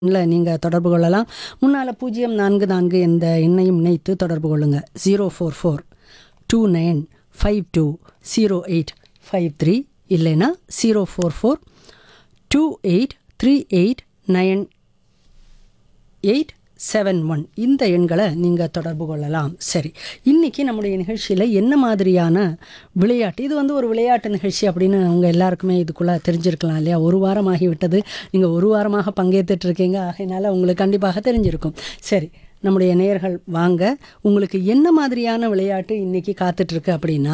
இல்லை நீங்கள் தொடர்பு கொள்ளலாம் முன்னால் பூஜ்ஜியம் நான்கு நான்கு என்ற எண்ணையும் இணைத்து தொடர்பு கொள்ளுங்க zero four four two nine five two zero eight five three இல்லைன்னா zero four four two eight three eight nine eight seven one இந்த எண்களை நீங்கள் தொடர்பு கொள்ளலாம் சரி இன்றைக்கி நம்முடைய நிகழ்ச்சியில் என்ன மாதிரியான விளையாட்டு இது வந்து ஒரு விளையாட்டு நிகழ்ச்சி அப்படின்னு அவங்க எல்லாருக்குமே இதுக்குள்ளே தெரிஞ்சிருக்கலாம் இல்லையா ஒரு வாரம் ஆகிவிட்டது நீங்கள் ஒரு வாரமாக பங்கேற்றுட்டு இருக்கீங்க ஆகையினால உங்களுக்கு கண்டிப்பாக தெரிஞ்சிருக்கும் சரி நம்முடைய நேயர்கள் வாங்க உங்களுக்கு என்ன மாதிரியான விளையாட்டு இன்றைக்கி காத்துட்ருக்கு அப்படின்னா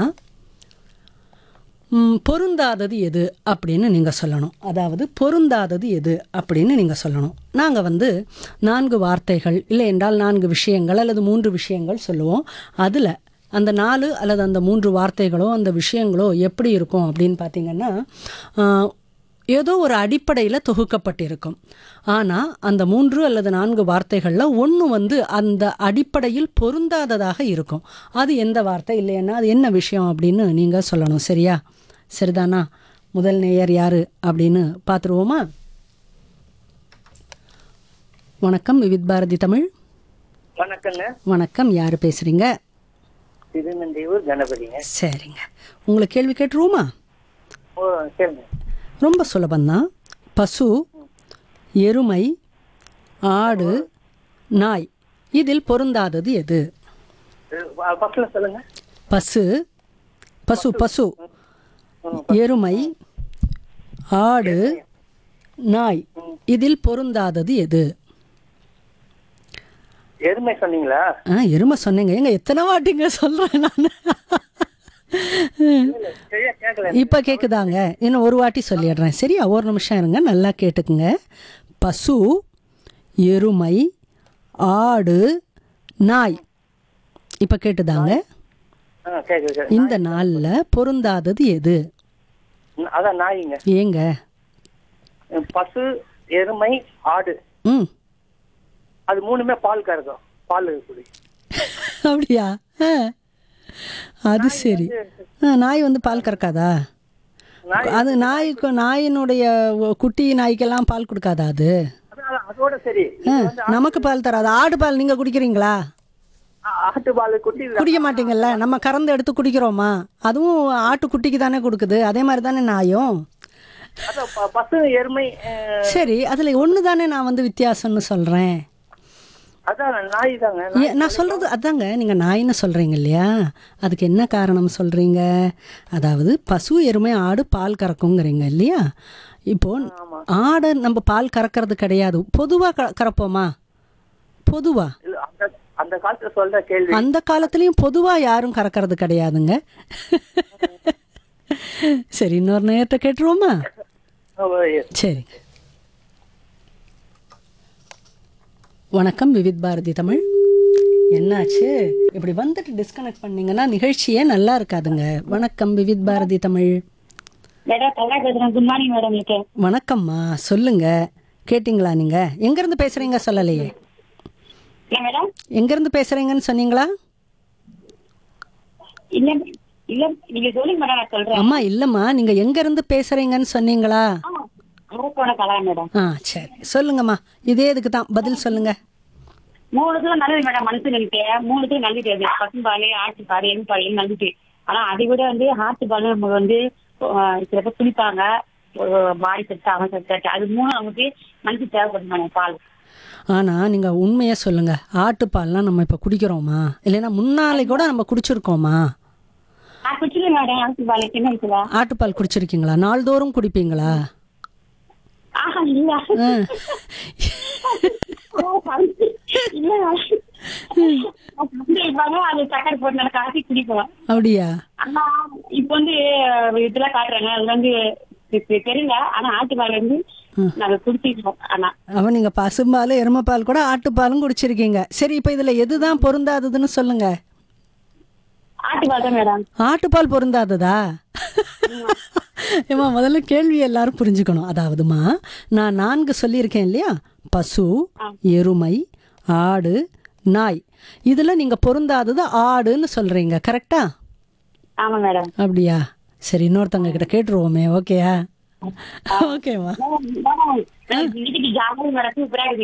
ம், பொருந்தாதது எது அப்படின்னு நீங்கள் சொல்லணும் அதாவது பொருந்தாதது எது அப்படின்னு நீங்கள் சொல்லணும் நாங்கள் வந்து நான்கு வார்த்தைகள் இல்லை என்றால் நான்கு விஷயங்கள் அல்லது மூன்று விஷயங்கள் சொல்லுவோம் அதில் அந்த நாலு அல்லது அந்த மூன்று வார்த்தைகளோ அந்த விஷயங்களோ எப்படி இருக்கும் அப்படின்னு பார்த்தீங்கன்னா ஆ, ஏதோ ஒரு அடிப்படையில் தொகுக்கப்பட்டிருக்கும் ஆனால் அந்த மூன்று அல்லது நான்கு வார்த்தைகளில் ஒன்று வந்து அந்த அடிப்படையில் பொருந்தாததாக இருக்கும் அது எந்த வார்த்தை இல்லைன்னா அது என்ன விஷயம் அப்படின்னு நீங்கள் சொல்லணும் சரியா சரிதானா முதல் நேயர் யாரு அப்படின்னு பார்த்துருவோமா வணக்கம் விவித் பாரதி தமிழ் வணக்கங்க வணக்கம் யார் பேசுகிறீங்க திருநந்தையூர் கணபதிங்க சரிங்க உங்களுக்கு கேள்வி கேட்டுருவோமா ஓ சரிங்க ரொம்ப சுலபந்தான் பசு எருமை ஆடு நாய் இதில் பொருந்தாதது எது ஃபர்ஸ்ட்ல சொல்லுங்க பசு பசு பசு எருமை ஆடு நாய் இதில் பொருந்தாதது எது எருமை சொன்னீங்களா ஆ எருமை சொன்னீங்க எங்க எத்தனை வாட்டிங்க சொல்கிறேன் நான் சரியா கேட்கல இப்போ கேட்குதாங்க இன்னும் ஒரு வாட்டி சொல்லிடுறேன் சரியா ஒரு நிமிஷம் இருங்க நல்லா கேட்டுக்குங்க பசு எருமை ஆடு நாய் இப்போ கேட்டுதாங்க ஆ கேட்குது கேட்குது இந்த நாளில் பொருந்தாதது எது அதான் நாய்ங்க ஏங்க பசு எருமை ஆடு ம் அது மூணுமே பால் கறக்கும் பால் குடி அப்படியா ஆ அது சரி ஆ, நாய் வந்து பால் கறக்காதா நாய் அது நாய்க்கு நாயினுடைய குட்டி நாய்க்கெல்லாம் பால் கொடுக்காதா அது அதான் அதோட சரி ஆ, நமக்கு பால் தராது ஆடு பால் நீங்கள் குடிக்கிறீங்களா ஆ- ஆட்டு பால் குட்டி குடிக்க மாட்டீங்கல்ல நம்ம கறந்து எடுத்து குடிக்கிறோமா அதுவும் ஆட்டுக்குட்டிக்கு தானே கொடுக்குது அதே மாதிரி தானே நாயும் அதான் ப- பசு எருமை அஹ், சரி அதில் ஒன்று தானே நான் வந்து வித்தியாசம்னு சொல்கிறேன் அதான் நாய் தாங்க நான் சொல்கிறது அதாங்க நீங்கள் நாயின்னு சொல்கிறீங்க இல்லையா அதுக்கு என்ன காரணம் சொல்கிறீங்க அதாவது பசு எருமை ஆடு பால் கறக்குங்கிறீங்க இல்லையா இப்போ ஆடு நம்ம பால் கறக்கிறது கிடையாது பொதுவாக க கறப்போமா பொதுவா இல்ல, அந்த அந்த காலத்துல சொல்ற கேள்வி அந்த காலத்துலேயும் பொதுவாக யாரும் கறக்கிறது கிடையாதுங்க சரி இன்னொரு நேரத்தை கேட்டுருவோமா ஓ, yes. சரி வணக்கம் விவித் பாரதி தமிழ் என்னாச்சு இப்படி வந்துட்டு டிஸ்கனெக்ட் பண்ணீங்கன்னா நிகழ்ச்சியே நல்லா இருக்காதுங்க வணக்கம் விவித் பாரதி தமிழ் மேடம் கல்லா பேசுறேன் குட் மார்னிங் மேடம் உங்களுக்கு வணக்கம்மா சொல்லுங்க கேட்டிங்களா நீங்க எங்கேருந்து பேசுறீங்க சொல்லலையே இல்ல மேடம் எங்கேருந்து பேசுறீங்கன்னு சொன்னீங்களா இல்ல இல்ல நீங்க சொல்லுங்க மேடம் நான் சொல்றேன் அம்மா இல்லைம்மா நீங்க எங்கேருந்து பேசுறீங்கன்னு சொன்னீங்களா அரக்கோண கலா மேடம் ஆ சரி சொல்லுங்கம்மா இதே இதுக்கு தான் பதில் சொல்லுங்க மூணுத்துல நல்லது மேடம் மனுஷனுக்கு மூணுத்துல நல்லது அது பசும்பால் ஆட்டுப்பால் எண்பால் நல்லது ஆனா அதை விட வந்து ஆட்டுப்பால் நம்ம வந்து ஆஹ், சில பேர் குளிப்பாங்க பாடி செட் ஆகும் செட் அது மூணு நமக்கு மனுஷன் தேவைப்படும் மேடம் பால் ஆனா நீங்க உண்மையை சொல்லுங்க ஆட்டுப்பால்லாம் நம்ம இப்ப குடிக்கிறோமா இல்லைன்னா முன்னாலே கூட நம்ம குடிச்சிருக்கோமா நான் குடிச்சிருக்கேன் மேடம் ஆட்டுப்பால் சின்ன வயசுல ஆட்டுப்பால் குடிச்சிருக்கீங்களா நாள்தோறும் குடிப்பீங்களா ஆஹா இல்ல ஆ. இல்ல இருப்பாங்க அது சக்கரை போட்டு நல்லா காசி குடிப்போம் அப்படியா ஆனா இப்ப வந்து இதெல்லாம் காட்டுறாங்க அது வந்து தெ- தெரியல ஆனா ஆட்டுப்பால் வந்து நாங்க குடிச்சிருக்கோம் ஆனா அவன் நீங்க பசும்பால் எருமைப்பால் கூட ஆட்டுப்பாலும் குடிச்சிருக்கீங்க சரி இப்ப இதுல எதுதான் பொருந்தாததுன்னு சொல்லுங்க ஆட்டுப்பால் தான் மேடம் ஆட்டுப்பால் பொருந்தாததா ஏமா முதல்ல கேள்வி எல்லாரும் புரிஞ்சுக்கணும் அதாவதுமா நான் நான்கு சொல்லியிருக்கேன் இல்லையா பசு எருமை ஆடு நாய் இதுல நீங்க பொருந்தாதது ஆடுன்னு சொல்றீங்க கரெக்டா ஆமா மேடம் அப்படியா சரி இன்னொருத்தவங்க கிட்ட கேட்டுருவோமே ஓகேயா ஓகேம்மா மேடம், மேடம், வீட்டுக்கு ஜாலியாக மேடம் சூப்பரா இருக்குது